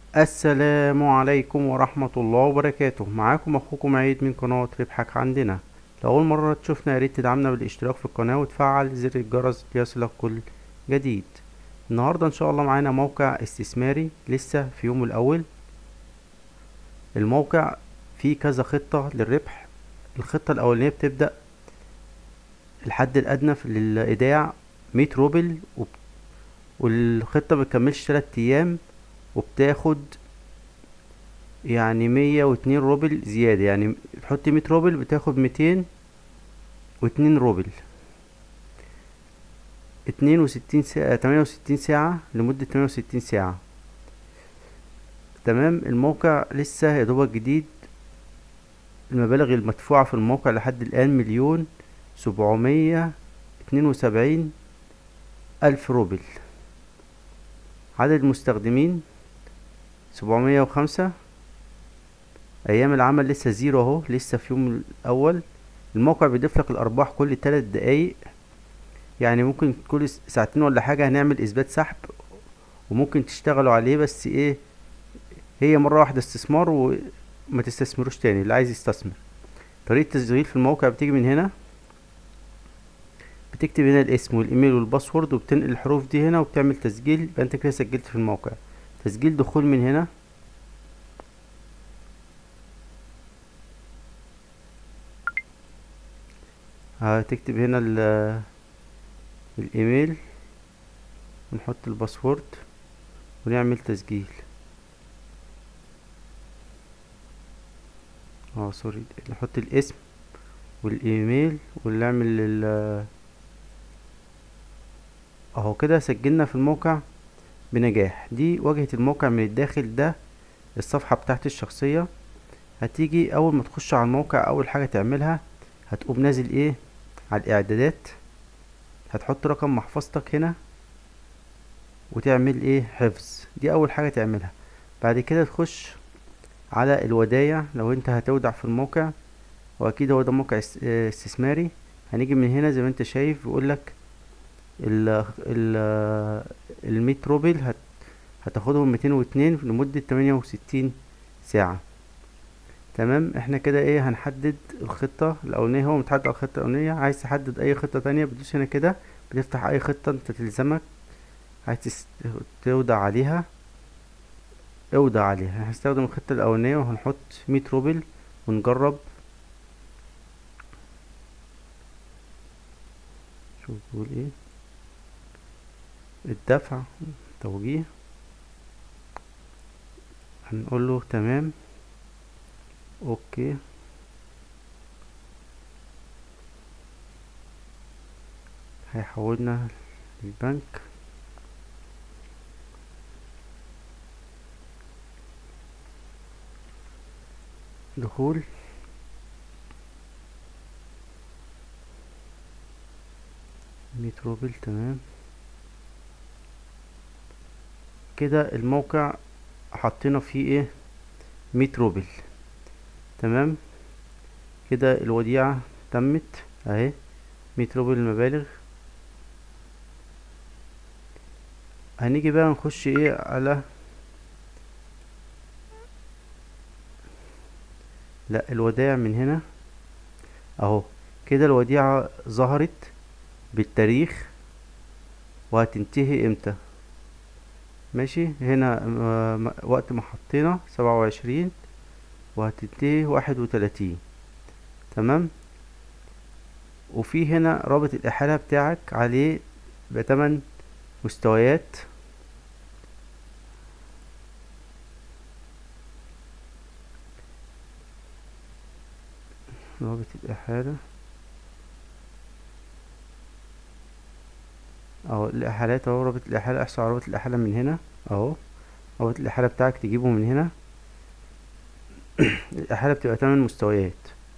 السلام عليكم ورحمة الله وبركاته معاكم اخوكم عيد من قناة ربحك عندنا لو اول مرة تشوفنا ياريت تدعمنا بالاشتراك في القناة وتفعل زر الجرس ليصلك كل جديد النهاردة ان شاء الله معانا موقع استثماري لسه في يومه الاول الموقع فيه كذا خطة للربح الخطة الاولانية بتبدأ الحد الادنى في للايداع مية روبل وب- والخطة مبتكملش تلات ايام وبتاخد يعني مية واتنين روبل زيادة يعني تحط مية روبل بتاخد ميتين واتنين روبل اتنين وستين ساعة تمانية وستين ساعة لمدة تمانية وستين ساعة تمام الموقع لسه يدوبك جديد المبالغ المدفوعة في الموقع لحد الآن مليون سبعمية اتنين وسبعين ألف روبل عدد المستخدمين سبعمية وخمسة أيام العمل لسه زيرو أهو لسه في يوم الأول الموقع بيضيفلك الأرباح كل تلات دقايق يعني ممكن كل س- ساعتين ولا حاجة هنعمل إثبات سحب وممكن تشتغلوا عليه بس إيه هي مرة واحدة استثمار وما تستثمروش تاني اللي عايز يستثمر طريقة التسجيل في الموقع بتيجي من هنا بتكتب هنا الاسم والايميل والباسورد وبتنقل الحروف دي هنا وبتعمل تسجيل يبقى انت كده سجلت في الموقع تسجيل دخول من هنا هتكتب هنا ال- الايميل ونحط الباسورد ونعمل تسجيل اه سوري نحط الاسم والايميل ونعمل ال اهو كده سجلنا في الموقع بنجاح دي واجهة الموقع من الداخل ده الصفحة بتاعتي الشخصية هتيجي اول ما تخش على الموقع اول حاجة تعملها هتقوم نازل ايه على الاعدادات هتحط رقم محفظتك هنا وتعمل ايه حفظ دي اول حاجة تعملها بعد كده تخش على الودايع لو انت هتودع في الموقع واكيد هو ده موقع اس- اه استثماري هنيجي من هنا زي ما انت شايف بيقولك ال ال المية روبل هت هتاخدهم ميتين واتنين لمدة تمانية وستين ساعة تمام احنا كده ايه هنحدد الخطة الأولانية هو متحدد على الخطة الأولانية عايز تحدد أي خطة تانية بتدوس هنا كده بتفتح أي خطة انت تلزمك عايز تس- تودع عليها اودع عليها هنستخدم الخطة الأولانية وهنحط مية روبل ونجرب شوف بيقول ايه الدفع توجيه هنقول له تمام اوكي هيحولنا للبنك دخول مية روبل تمام كده الموقع حطينا فيه ايه مية روبل تمام كده الوديعة تمت اهي مية روبل المبالغ هنيجي بقى نخش ايه على لا الودائع من هنا اهو كده الوديعة ظهرت بالتاريخ وهتنتهي امتى ماشي هنا آه، م- وقت ما حطينا سبعة وعشرين وهتنتهي واحد وتلاتين تمام وفي هنا رابط الإحالة بتاعك عليه بتمن مستويات رابط الإحالة اهو الإحالات اهو رابط الإحالة احصل على رابط الإحالة من هنا اهو رابط الإحالة بتاعك تجيبه من هنا الإحالة بتبقى تمن مستويات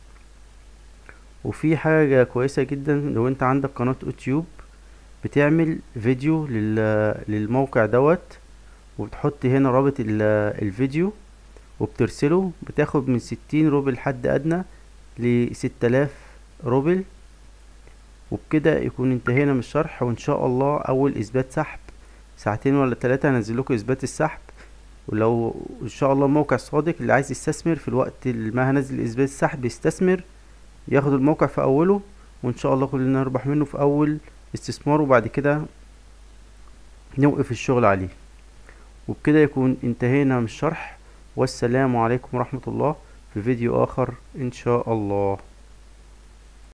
وفي حاجة كويسة جدا لو انت عندك قناة يوتيوب بتعمل فيديو لل... للموقع دوت وبتحط هنا رابط ال... الفيديو وبترسله بتاخد من ستين روبل حد أدنى لستة آلاف روبل وبكده يكون انتهينا من الشرح وان شاء الله اول اثبات سحب ساعتين ولا ثلاثة هنزل لكم اثبات السحب ولو ان شاء الله الموقع صادق اللي عايز يستثمر في الوقت اللي ما هنزل اثبات السحب يستثمر ياخد الموقع في اوله وان شاء الله كلنا نربح منه في اول استثمار وبعد كده نوقف الشغل عليه وبكده يكون انتهينا من الشرح والسلام عليكم ورحمة الله في فيديو آخر إن شاء الله